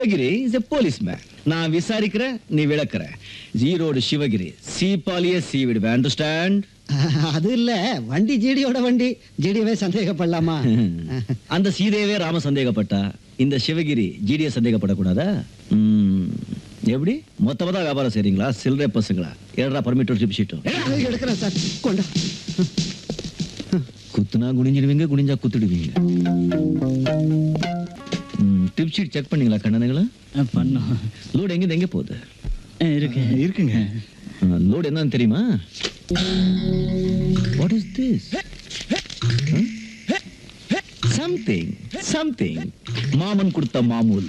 Sivagiri is a police man நான் விசாரிக்கிறேன் நீ விளக்குற ஈரோடு சிவகிரி சீப்பாலிய சீ விடுவேன் அண்டர்ஸ்டாண்ட் அது இல்ல வண்டி ஜிடியோட வண்டி ஜிடியவே சந்தேகப்படலாமா அந்த சீதையவே ராம சந்தேகப்பட்டா இந்த சிவகிரி ஜிடிய சந்தேகப்படக்கூடாதா ம், எப்படி மொத்தமா தான் வியாபாரம் செய்றீங்களா சில்லறை பசங்களா ஏடா பர்மிட் ட்ரிப் ஷீட்டும் எடுக்கிறேன் சார் கொண்டா குத்துனா குனிஞ்சிடுவீங்க குனிஞ்சா குத்துடுவீங்க டிப் ஷீட் செக் பண்ணீங்களா கண்ணனுங்களா பண்ணோம் லோடு எங்க எங்க போகுது இருக்கு இருக்குங்க லோடு என்னன்னு தெரியுமா what is this something something மாமன் கொடுத்த மாமூல்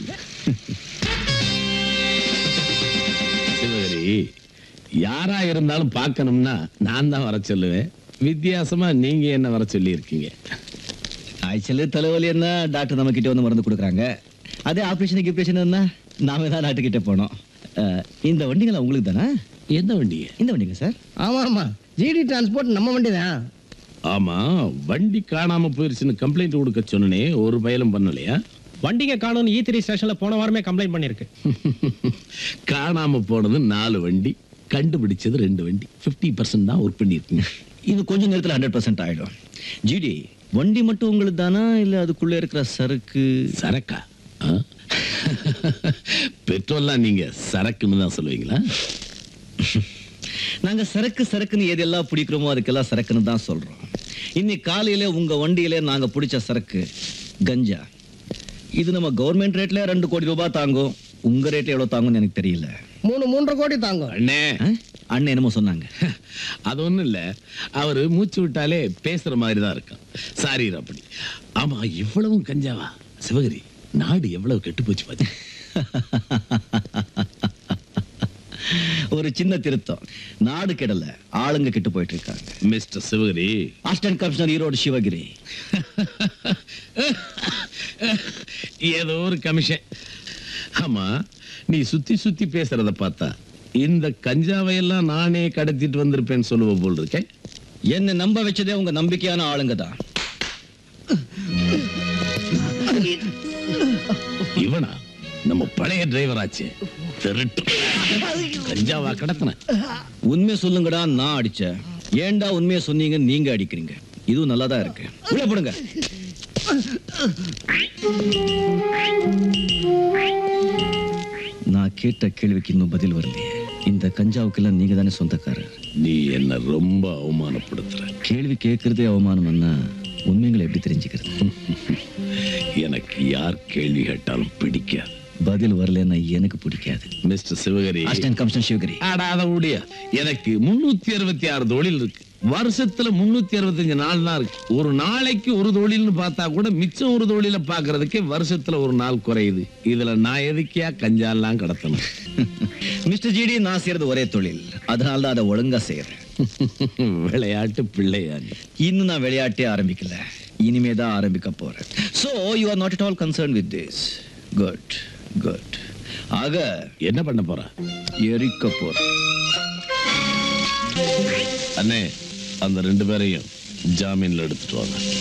சிவகரி யாரா இருந்தாலும் பார்க்கணும்னா நான் தான் வர சொல்லுவேன் வித்தியாசமா நீங்க என்ன வர சொல்லி இருக்கீங்க காய்ச்சல் தலைவலி என்ன டாக்டர் நம்ம கிட்ட வந்து மருந்து கொடுக்குறாங்க அதே ஆப்ரேஷன் கிப்ரேஷன் என்ன நாம தான் டாக்டர் கிட்ட போனோம் அஹ், இந்த வண்டிங்களா உங்களுக்கு தானே எந்த வண்டிங்க இந்த வண்டிங்க சார் ஆமா ஆமா ஜிடி டிரான்ஸ்போர்ட் நம்ம வண்டி தான் ஆமா வண்டி காணாம போயிருச்சுன்னு கம்ப்ளைண்ட் கொடுக்க சொன்னனே ஒரு பயலும் பண்ணலையா வண்டிங்க காணும்னு ஈ த்ரீ ஸ்டேஷன்ல போன வாரமே கம்ப்ளைண்ட் பண்ணிருக்கு காணாம போனது நாலு வண்டி கண்டுபிடிச்சது ரெண்டு வண்டி 50% பர்சன்ட் தான் ஒர்க் பண்ணியிருக்கீங்க இது கொஞ்ச நேரத்துல ஹண்ட்ரட் பர்சன்ட் ஆயிடும் ஜிடி வண்டி மட்டும் உங்களுக்கு தானா இல்ல அதுக்குள்ள இருக்கிற சரக்கு சரக்கா ஆ? பெட்ரோல்லாம் நீங்க சரக்குன்னு தான் சொல்லுவீங்களா நாங்க சரக்கு சரக்குன்னு எதெல்லாம் பிடிக்கிறோமோ அதுக்கெல்லாம் சரக்குன்னு தான் சொல்றோம் இன்னைக்கு காலையில உங்க வண்டியில நாங்க பிடிச்ச சரக்கு கஞ்சா இது நம்ம கவர்மெண்ட் ரேட்ல ரெண்டு கோடி ரூபாய் தாங்கும் உங்க ரேட்ல எவ்வளவு தாங்கும்னு எனக்கு தெரியல மூணு மூன்றரை கோடி தாங்கும் அண்ணே ஆ? அண்ணன் என்னமோ சொன்னாங்க அது ஒண்ணும் இல்ல அவரு மூச்சு விட்டாலே பேசுற மாதிரி தான் இருக்கும் சாரி அப்படி ஆமா இவ்வளவும் கஞ்சாவா சிவகிரி நாடு எவ்வளவு கெட்டு போச்சு பாத்து ஒரு சின்ன திருத்தம் நாடு கெடல ஆளுங்க கெட்டு போயிட்டு இருக்காங்க mister Sivagiri assistant commissioner Erode Sivagiri ஏதோ ஒரு கமிஷன் ஆமா நீ சுத்தி சுத்தி பேசுறத பார்த்தா இந்த கஞ்சாவை எல்லாம் நானே கடத்திட்டு வந்திருப்பேன்னு சொல்லுவ போல் இருக்கேன் என்ன நம்ப வச்சதே உங்க நம்பிக்கையான ஆளுங்க தான் இவனா நம்ம பழைய டிரைவர் ஆச்சு திருட்டு கஞ்சாவா கடத்தின உண்மை சொல்லுங்கடா நான் அடிச்சேன் ஏன்டா உண்மையை சொன்னீங்க நீங்க அடிக்கிறீங்க இதுவும் நல்லா தான் இருக்கு உள்ள போடுங்க நான் கேட்ட கேள்விக்கு இன்னும் பதில் வரலையே இந்த கஞ்சாவுக்கெல்லாம் நீங்க தானே சொந்தக்காரர் நீ என்ன ரொம்ப அவமானப்படுத்துற கேள்வி கேட்கறதே அவமானம்னா உண்மைகளை எப்படி தெரிஞ்சுக்கிறது எனக்கு யார் கேள்வி கேட்டாலும் பிடிக்காது பதில் வரலன்னா எனக்கு பிடிக்காது mister Sivagiri assistant commissioner Sivagiri ஆடாத முடியா எனக்கு முன்னூத்தி அறுபத்தி ஆறு தொழில் இருக்கு வருஷத்துல முன்னூத்தி அறுபத்தஞ்சு நாள் தான் இருக்கு ஒரு நாளைக்கு ஒரு தொழில்னு பார்த்தா கூட மிச்சம் ஒரு தொழில பாக்குறதுக்கே வருஷத்துல ஒரு நாள் குறையுது இதுல நான் எதுக்கியா கஞ்சாலாம் கடத்தணும் மிஸ்டர் ஜிடி நான் செய்யறது ஒரே தொழில் அதனால தான் அதை ஒழுங்கா செய்யறேன் விளையாட்டு பிள்ளையாங்க இன்னும் நான் விளையாட்டே ஆரம்பிக்கல இனிமே தான் ஆரம்பிக்க போறேன் so you are not at all concern with this good good ஆக என்ன பண்ண போற எரிக்க போறேன் அண்ணே அந்த ரெண்டு பேரையும் ஜாமீன்ல எடுத்துட்டு வாங்க